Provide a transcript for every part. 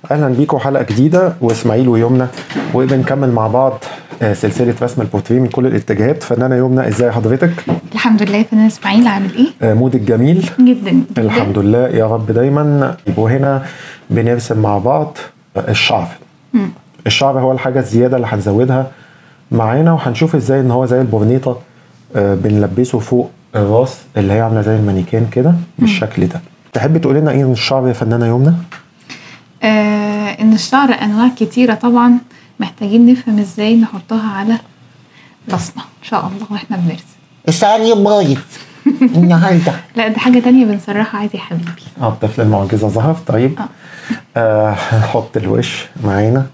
اهلا بيكم حلقه جديده واسماعيل ويمنى وبنكمل مع بعض آه، سلسله رسم البورتريه من كل الاتجاهات فنانه يمنى ازاي حضرتك الحمد لله فنان اسماعيل عامل ايه؟ آه، مودك جميل جدا جدا الحمد لله يا رب دايما يبقوا هنا بنرسم مع بعض الشعر الشعر هو الحاجه الزياده اللي هنزودها معانا وهنشوف ازاي ان هو زي البورنيطه آه، بنلبسه فوق الراس اللي هي عامله زي المانيكان كده بالشكل ده تحبي تقولي لنا ايه عن الشعر يا فنانه يمنى آه ان الشعر انواع كتيره طبعا محتاجين نفهم ازاي نحطها على راسنا ان شاء الله واحنا بنرسم الشعر بايظ النهارده لا دي حاجه تانية بنسرحها عادي يا حبيبي اه الطفل المعجزه ظهر طيب آه. آه هنحط الوش معانا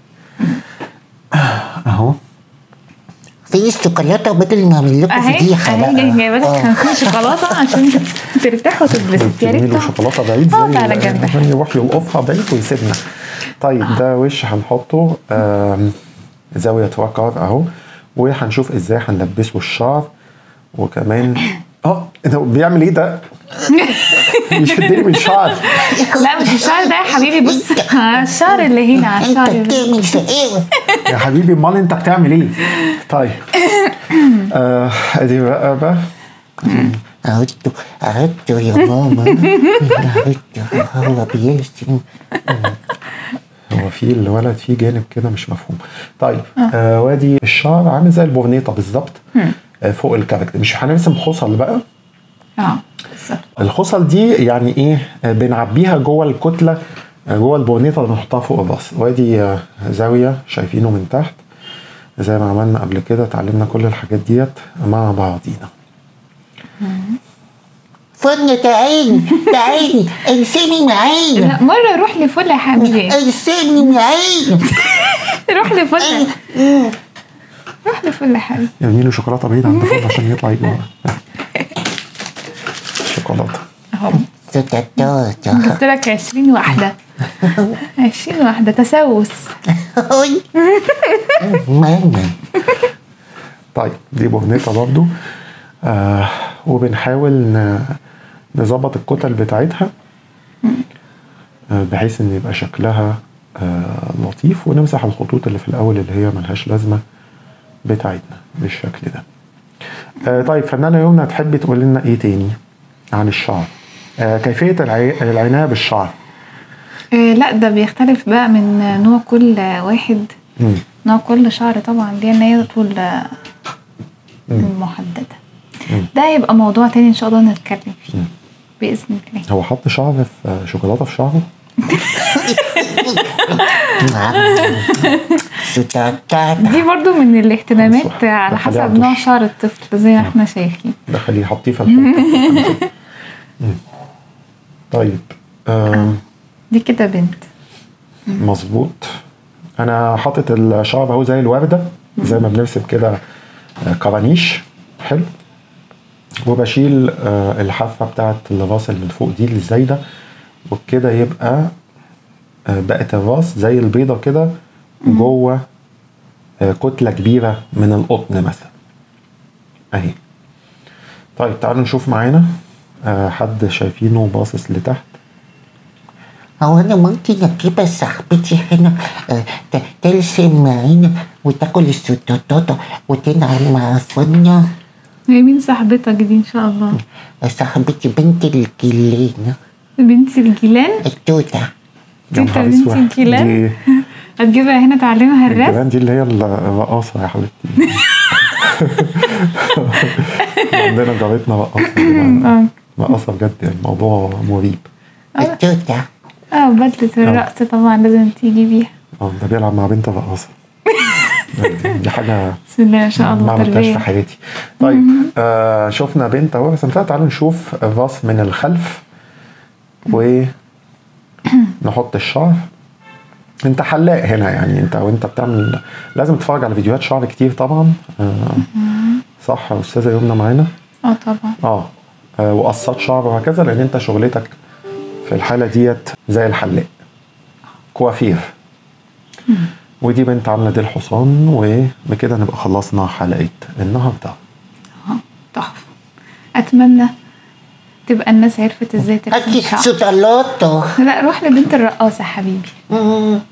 اهو في الشوكولاته بدل ما اعمل لكم اهي فضيحه اهي بقى جايبه لك آه. 50 شوكولاته عشان ترتاح وتتبسط يا ترمي له ريت شوكولاته بعيد اه زي على جنب عشان يروح يلقفها بعيد ويسيبنا طيب ده وش هنحطه آم، زاويه وقار اهو وهنشوف ازاي هنلبسه الشعر وكمان اه ده بيعمل ايه ده؟ يشدني من الشعر لا مش الشعر ده يا حبيبي بص على الشعر اللي هنا على انت الشعر اللي بتعمل شقاوه يا حبيبي امال انت بتعمل ايه؟ طيب آه، ادي بقى بقى عدته عدته يا ماما عدته هو بيرسم هو في الولد في جانب كده مش مفهوم طيب آه وادي الشعر عامل زي البورنيطه بالظبط آه فوق الكاركتر مش هنرسم خصل بقى اه بالظبط الخصل دي يعني ايه آه بنعبيها جوه الكتله آه جوه البورنيطه اللي بنحطها فوق الراس وادي آه زاويه شايفينه من تحت زي ما عملنا قبل كده اتعلمنا كل الحاجات ديت مع بعضينا فن تعالي تعالي ارسمي معايا لا مره روح لفل يا حبيبي ارسمي معايا روح لفل روح لفل يا حبيبي ارمي له شوكولاته بعيد عن الفرن عشان يطلع يجوع شوكولاته اهو ستاتاتا جبت لك 20 واحده 20 واحده تسوس هوي ماما طيب دي بورنيطة برضو آه وبنحاول ن- نظبط الكتل بتاعتها آه بحيث ان يبقى شكلها آه لطيف ونمسح الخطوط اللي في الاول اللي هي ملهاش لازمه بتاعتنا بالشكل ده آه طيب فنانه يمنى تحبي تقول لنا ايه تاني عن الشعر آه كيفيه العي- العنايه بالشعر آه لا ده بيختلف بقى من نوع كل واحد مم. نوع كل شعر طبعا ليه ان هي طول محدده ده يبقى موضوع تاني ان شاء الله نتكلم فيه باذن الله هو حط شعر في آه، شوكولاته في شعره ستاتاتا دي برضو من الاهتمامات صح. على ده خليها حسب نوع دوش. شعر الطفل زي ما احنا شايفين ده خليه حطيه في الحوض مم. طيب آم، دي كده بنت مظبوط انا حاطط الشعر اهو زي الورده زي ما بنرسم كده آه، كرانيش حلو وبشيل آه، الحافه بتاعت الراس اللي من فوق دي اللي زايده وبكده يبقى آه، بقت الراس زي البيضه كده جوه آه، كتله كبيره من القطن مثلا اهي طيب تعالوا نشوف معانا آه، حد شايفينه باصص لتحت هو انا ممكن اجيب صاحبتي هنا آه، ت- ترسم معانا وتاكل الستاتاتا وتنعم مع فنة هي مين صاحبتك دي ان شاء الله صاحبتي بنت الجلينة بنتي الجيلان التوتة يا انت نهار بنتي اسود الجيلان؟ دي هتجيبها هنا تعلمها الرسم الجيران دي اللي هي الرقاصة يا حبيبتي عندنا جارتنا رقاصة اه رقاصة بجد يعني الموضوع مريب التوتة اه بدلة الرقص طبعا لازم تيجي بيها اه ده بيلعب مع بنت الرقاصة دي- دي حاجة بسم الله ما شاء ما الله عملتهاش في تربية حياتي طيب آه شفنا بنت اهو رسمتها تعالوا نشوف الراس من الخلف ونحط الشعر انت حلاق هنا يعني انت وانت بتعمل لازم تتفرج على فيديوهات شعر كتير طبعا آه صح يا استاذه يمنى معانا اه طبعا اه آه، وقصات شعر وهكذا لان انت شغلتك في الحاله ديت زي الحلاق كوافير ودي بنت عامله ديل حصان وبكده نبقى خلصنا حلقه النهارده اه تحفة اتمنى تبقى الناس عرفت ازاي ترسم أكيد شعر سوتالوتو لا روح لبنت الرقاصة يا حبيبي